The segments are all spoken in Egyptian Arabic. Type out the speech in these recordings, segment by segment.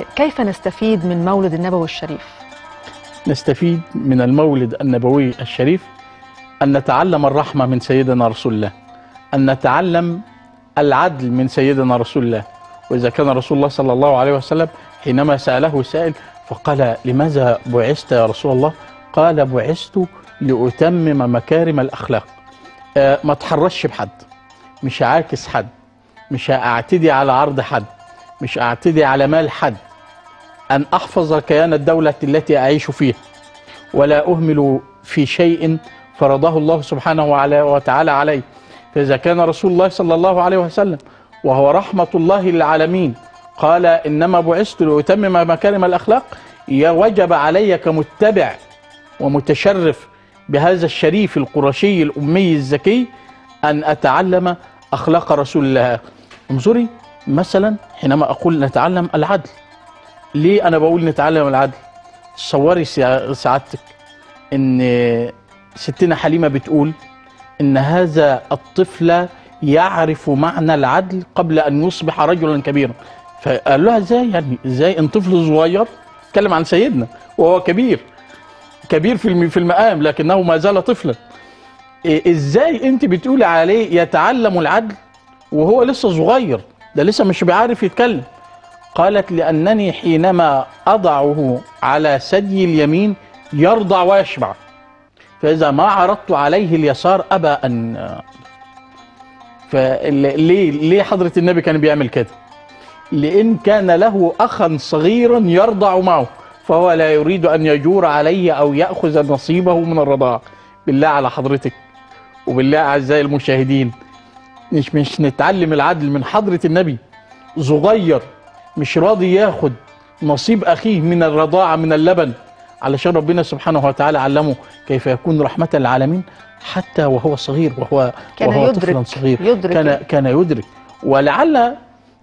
كيف نستفيد من مولد النبوي الشريف نستفيد من المولد النبوي الشريف أن نتعلم الرحمة من سيدنا رسول الله أن نتعلم العدل من سيدنا رسول الله وإذا كان رسول الله صلى الله عليه وسلم حينما سأله سائل فقال لماذا بعثت يا رسول الله قال بعثت لأتمم مكارم الأخلاق آه ما تحرش بحد مش هعاكس حد مش هأعتدي على عرض حد مش أعتدي على مال حد أن أحفظ كيان الدولة التي أعيش فيها ولا أهمل في شيء فرضه الله سبحانه وتعالى علي فإذا كان رسول الله صلى الله عليه وسلم وهو رحمة الله للعالمين قال إنما بعثت لأتمم مكارم الأخلاق وجب علي كمتبع ومتشرف بهذا الشريف القرشي الأمي الذكي أن أتعلم أخلاق رسول الله انظري مثلا حينما أقول نتعلم العدل ليه أنا بقول نتعلم العدل تصوري سعادتك إن ستنا حليمة بتقول إن هذا الطفل يعرف معنى العدل قبل أن يصبح رجلا كبيرا فقال لها ازاي يعني ازاي ان طفل صغير اتكلم عن سيدنا وهو كبير كبير في في المقام لكنه ما زال طفلا إيه ازاي انت بتقولي عليه يتعلم العدل وهو لسه صغير ده لسه مش بيعرف يتكلم قالت لانني حينما اضعه على ثدي اليمين يرضع ويشبع فاذا ما عرضت عليه اليسار ابى ان فليه ليه حضره النبي كان بيعمل كده لان كان له اخا صغيرا يرضع معه فهو لا يريد ان يجور عليه او ياخذ نصيبه من الرضاعه بالله على حضرتك وبالله اعزائي المشاهدين مش مش نتعلم العدل من حضره النبي صغير مش راضي ياخد نصيب اخيه من الرضاعه من اللبن علشان ربنا سبحانه وتعالى علمه كيف يكون رحمه للعالمين حتى وهو صغير وهو كان وهو يدرك طفلا صغير يدرك كان كان يدرك ولعل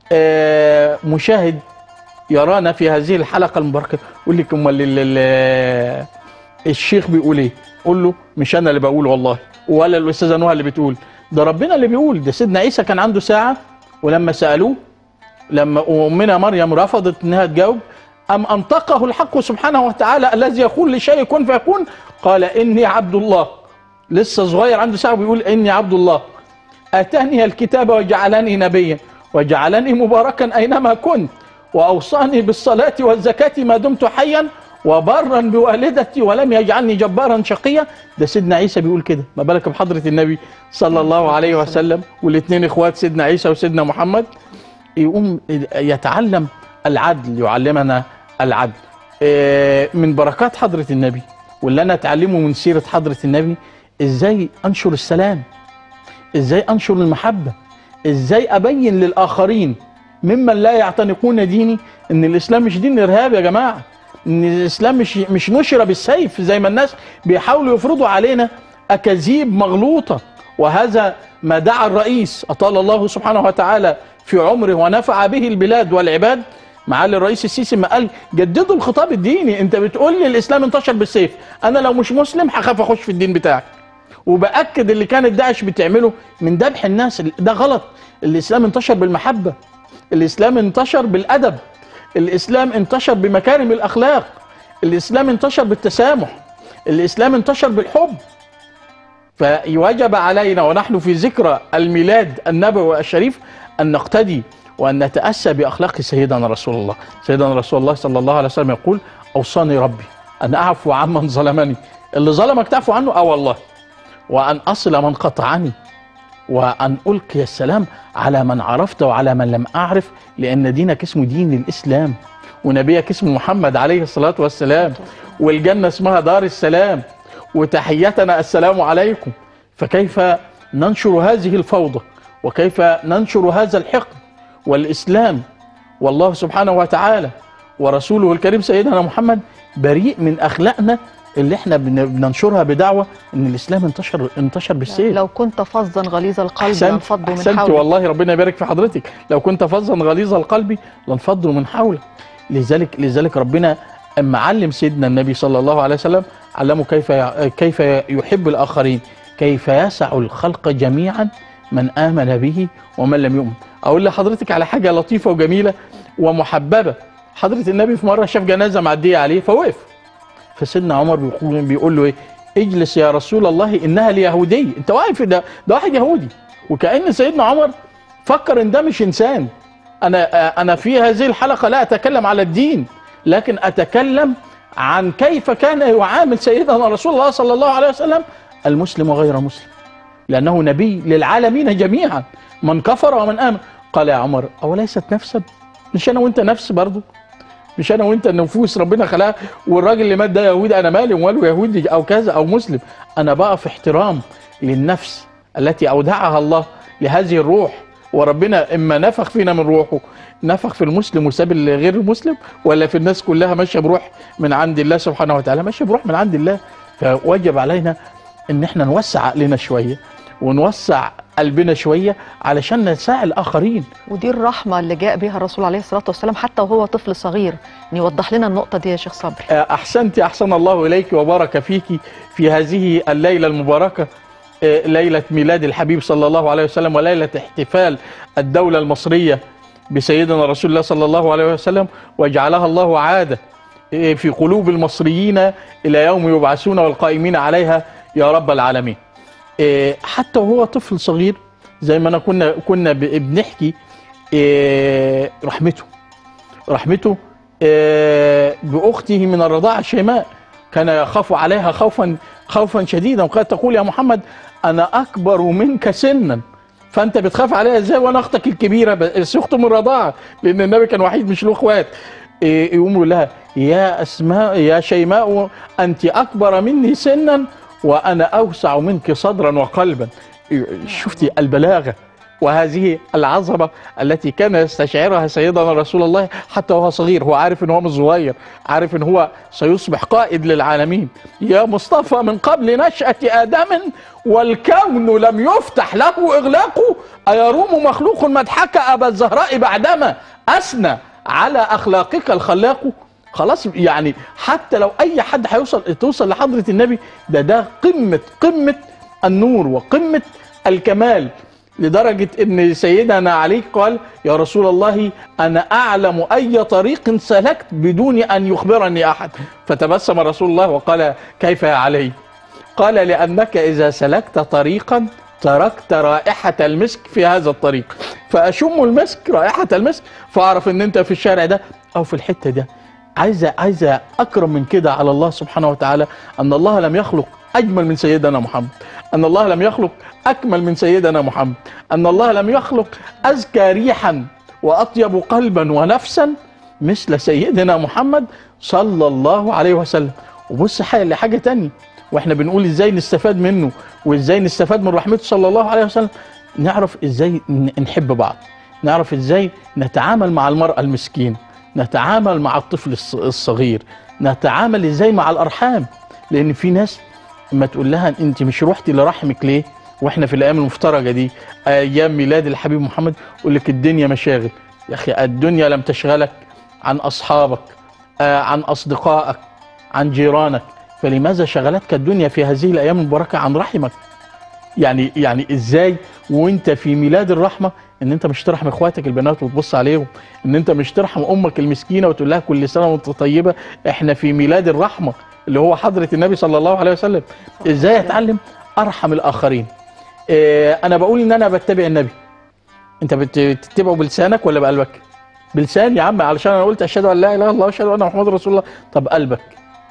آه، مشاهد يرانا في هذه الحلقه المباركه يقول لك امال ال- ال- الشيخ بيقول ايه؟ قول له مش انا اللي بقول والله ولا الاستاذه نهى اللي بتقول ده ربنا اللي بيقول ده سيدنا عيسى كان عنده ساعه ولما سالوه لما امنا مريم رفضت انها تجاوب ام انطقه الحق سبحانه وتعالى الذي يقول لشيء كن فيكون قال اني عبد الله لسه صغير عنده ساعه بيقول اني عبد الله اتاني الكتاب وجعلني نبيا وجعلني مباركا اينما كنت واوصاني بالصلاه والزكاه ما دمت حيا وبرا بوالدتي ولم يجعلني جبارا شقيا ده سيدنا عيسى بيقول كده ما بالك بحضره النبي صلى الله عليه وسلم والاثنين اخوات سيدنا عيسى وسيدنا محمد يقوم يتعلم العدل يعلمنا العدل إيه، من بركات حضره النبي واللي انا اتعلمه من سيره حضره النبي ازاي انشر السلام ازاي انشر المحبه ازاي ابين للاخرين ممن لا يعتنقون ديني ان الاسلام مش دين ارهاب يا جماعه ان الاسلام مش مش نشر بالسيف زي ما الناس بيحاولوا يفرضوا علينا اكاذيب مغلوطه وهذا ما دعا الرئيس اطال الله سبحانه وتعالى في عمره ونفع به البلاد والعباد معالي الرئيس السيسي ما قال جددوا الخطاب الديني انت بتقول لي الاسلام انتشر بالسيف انا لو مش مسلم هخاف اخش في الدين بتاعك وباكد اللي كانت داعش بتعمله من ذبح الناس ده غلط الاسلام انتشر بالمحبه الاسلام انتشر بالادب الاسلام انتشر بمكارم الاخلاق الاسلام انتشر بالتسامح الاسلام انتشر بالحب فيوجب علينا ونحن في ذكرى الميلاد النبوي الشريف ان نقتدي وان نتاسى باخلاق سيدنا رسول الله سيدنا رسول الله صلى الله عليه وسلم يقول اوصاني ربي ان اعفو عمن ظلمني اللي ظلمك تعفو عنه اه والله وأن أصل من قطعني وأن ألقي السلام على من عرفت وعلى من لم أعرف لأن دينك اسمه دين الإسلام ونبيك اسمه محمد عليه الصلاة والسلام والجنة اسمها دار السلام وتحيتنا السلام عليكم فكيف ننشر هذه الفوضى وكيف ننشر هذا الحقد والإسلام والله سبحانه وتعالى ورسوله الكريم سيدنا محمد بريء من أخلاقنا اللي احنا بن- بننشرها بدعوة ان الاسلام انتشر انتشر بالسيف لو كنت فظا غليظ القلب احسنت لانفضوا من احسنت حولك والله ربنا يبارك في حضرتك لو كنت فظا غليظ القلب لانفضوا من حولك لذلك لذلك ربنا اما علم سيدنا النبي صلى الله عليه وسلم علمه كيف ي- كيف يحب الاخرين كيف يسع الخلق جميعا من امن به ومن لم يؤمن اقول لحضرتك على حاجه لطيفه وجميله ومحببه حضره النبي في مره شاف جنازه معديه عليه فوقف فسيدنا عمر بيقول بيقول له ايه اجلس يا رسول الله انها اليهوديه انت واقف ده ده واحد يهودي وكأن سيدنا عمر فكر ان ده مش انسان انا انا في هذه الحلقه لا اتكلم على الدين لكن اتكلم عن كيف كان يعامل سيدنا رسول الله صلى الله عليه وسلم المسلم وغير مسلم لانه نبي للعالمين جميعا من كفر ومن امن قال يا عمر اوليست نفسا مش انا وانت نفس برضه مش انا وانت النفوس ربنا خلقها والراجل اللي مات ده يهودي انا مالي وماله يهودي او كذا او مسلم انا بقى في احترام للنفس التي اودعها الله لهذه الروح وربنا اما نفخ فينا من روحه نفخ في المسلم وساب غير المسلم ولا في الناس كلها ماشيه بروح من عند الله سبحانه وتعالى ماشيه بروح من عند الله فوجب علينا ان احنا نوسع عقلنا شويه ونوسع قلبنا شويه علشان نساعد الاخرين ودي الرحمة اللي جاء بها الرسول عليه الصلاة والسلام حتى وهو طفل صغير ان يوضح لنا النقطة دي يا شيخ صبري احسنت احسن الله اليك وبارك فيك في هذه الليله المباركه آه، ليله ميلاد الحبيب صلى الله عليه وسلم وليله احتفال الدوله المصريه بسيدنا رسول الله صلى الله عليه وسلم وجعلها الله عاده آه، في قلوب المصريين الى يوم يبعثون والقائمين عليها يا رب العالمين. آه، حتى وهو طفل صغير زي ما انا كنا كنا ب- بنحكي آه، رحمته رحمته آه، باخته من الرضاعه شيماء كان يخاف عليها خوفا خوفا شديدا وقد تقول يا محمد انا اكبر منك سنا فانت بتخاف عليها ازاي وانا اختك الكبيره بس اخته من الرضاعه لان النبي كان وحيد مش له اخوات إيه، يقوم يقول لها يا اسماء يا شيماء انت اكبر مني سنا وانا اوسع منك صدرا وقلبا إيه، شفتي البلاغه وهذه العظمه التي كان يستشعرها سيدنا رسول الله حتى وهو صغير هو عارف ان هو مش صغير عارف ان هو سيصبح قائد للعالمين يا مصطفى من قبل نشأة آدم والكون لم يفتح له إغلاقه أيروم مخلوق مدحك أبا الزهراء بعدما أثنى على أخلاقك الخلاق خلاص يعني حتى لو أي حد هيوصل توصل لحضرة النبي ده ده قمة قمة النور وقمة الكمال لدرجة ان سيدنا علي قال يا رسول الله انا اعلم اي طريق سلكت بدون ان يخبرني احد فتبسم رسول الله وقال كيف يا علي قال لانك اذا سلكت طريقا تركت رائحة المسك في هذا الطريق فاشم المسك رائحة المسك فاعرف ان انت في الشارع ده او في الحتة ده عايزة عايزة اكرم من كده على الله سبحانه وتعالى ان الله لم يخلق اجمل من سيدنا محمد ان الله لم يخلق اكمل من سيدنا محمد ان الله لم يخلق ازكى ريحا واطيب قلبا ونفسا مثل سيدنا محمد صلى الله عليه وسلم وبص حاجه لحاجه تانية واحنا بنقول ازاي نستفاد منه وازاي نستفاد من رحمته صلى الله عليه وسلم نعرف ازاي ن- نحب بعض نعرف ازاي نتعامل مع المرأة المسكينة نتعامل مع الطفل الص- الصغير نتعامل ازاي مع الارحام لان في ناس ما تقول لها انت مش روحتي لرحمك ليه واحنا في الايام المفترجه دي ايام ميلاد الحبيب محمد يقول لك الدنيا مشاغل يا اخي الدنيا لم تشغلك عن اصحابك آه، عن اصدقائك عن جيرانك فلماذا شغلتك الدنيا في هذه الايام المباركه عن رحمك يعني يعني ازاي وانت في ميلاد الرحمه ان انت مش ترحم اخواتك البنات وتبص عليهم ان انت مش ترحم امك المسكينه وتقول لها كل سنه وانت طيبه احنا في ميلاد الرحمه اللي هو حضره النبي صلى الله عليه وسلم ازاي اتعلم ارحم الاخرين إيه انا بقول ان انا بتبع النبي انت بت- بتتبعه بلسانك ولا بقلبك بلسان يا عم علشان انا قلت اشهد ان لا اله الا الله واشهد ان محمد رسول الله طب قلبك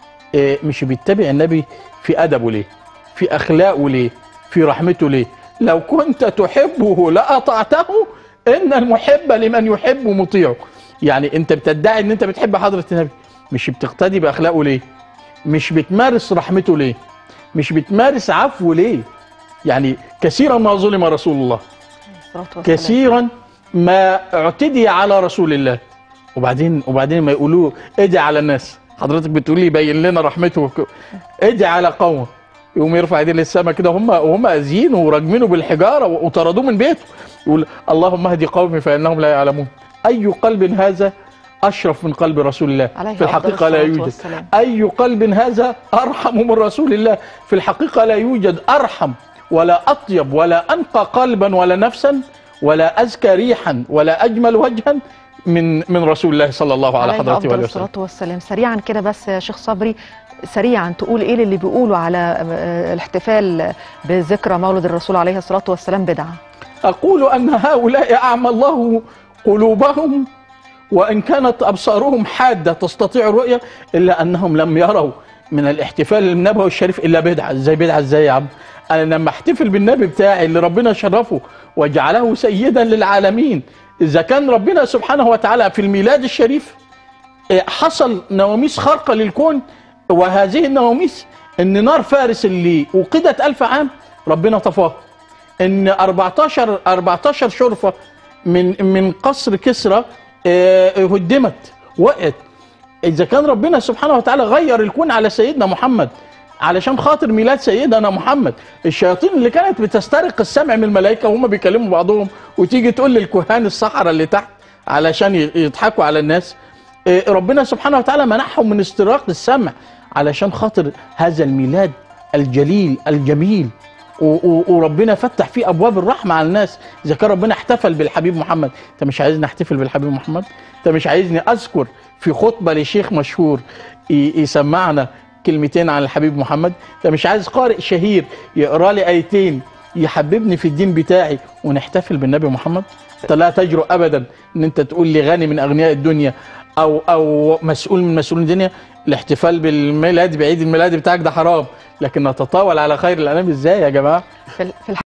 إيه مش بيتبع النبي في ادبه ليه في اخلاقه ليه في رحمته ليه لو كنت تحبه لاطعته ان المحب لمن يحب مطيعه يعني انت بتدعي ان انت بتحب حضره النبي مش بتقتدي باخلاقه ليه مش بتمارس رحمته ليه مش بتمارس عفوه ليه يعني كثيرا ما ظلم رسول الله الصلاة والسلام. كثيرا ما اعتدي على رسول الله وبعدين وبعدين ما يقولوا ادعي على الناس حضرتك بتقول لي بين لنا رحمته وك- ادعي على قومه يقوم يرفع ايديه للسماء كده هم وهم اذينه وراجمينه بالحجاره وطردوه من بيته يقول اللهم اهدي قومي فانهم لا يعلمون اي قلب هذا اشرف من قلب رسول الله عليه في الحقيقه أفضل لا الصلاة يوجد والسلام. أي قلب هذا أرحم من رسول الله في الحقيقة لا يوجد أرحم ولا أطيب ولا أنقى قلبا ولا نفسا ولا أزكى ريحا ولا أجمل وجها من من رسول الله صلى الله على عليه حضرته افضل وآله وسلم الصلاه والسلام سريعا كده بس يا شيخ صبري سريعا تقول ايه اللي بيقولوا على آه، الاحتفال بذكرى مولد الرسول عليه الصلاه والسلام بدعه أقول أن هؤلاء أعمى الله قلوبهم وإن كانت أبصارهم حادة تستطيع الرؤية إلا أنهم لم يروا من الاحتفال النبوي الشريف إلا بدعة إزاي بدعة إزاي يا عم أنا لما أحتفل بالنبي بتاعي اللي ربنا شرفه وجعله سيدا للعالمين إذا كان ربنا سبحانه وتعالى في الميلاد الشريف إيه، حصل نواميس خارقة للكون وهذه النواميس ان نار فارس اللي وقدت ألف عام ربنا طفاها ان 14 14 شرفة من من قصر كسرى آه، هدمت وقعت اذا كان ربنا سبحانه وتعالى غير الكون على سيدنا محمد علشان خاطر ميلاد سيدنا محمد الشياطين اللي كانت بتسترق السمع من الملائكه وهم بيكلموا بعضهم وتيجي تقول للكهان الصحراء اللي تحت علشان ي- يضحكوا على الناس إيه، ربنا سبحانه وتعالى منحهم من استراق السمع علشان خاطر هذا الميلاد الجليل الجميل و- و- وربنا فتح فيه ابواب الرحمه على الناس اذا كان ربنا احتفل بالحبيب محمد انت مش عايزني احتفل بالحبيب محمد انت مش عايزني اذكر في خطبه لشيخ مشهور ي- يسمعنا كلمتين عن الحبيب محمد انت مش عايز قارئ شهير يقرا لي ايتين يحببني في الدين بتاعي ونحتفل بالنبي محمد انت لا تجرؤ ابدا ان انت تقول لي غني من اغنياء الدنيا او او مسؤول من مسؤولين الدنيا الاحتفال بالميلاد بعيد الميلاد بتاعك ده حرام لكن نتطاول على خير الانام ازاي يا جماعه في ال- في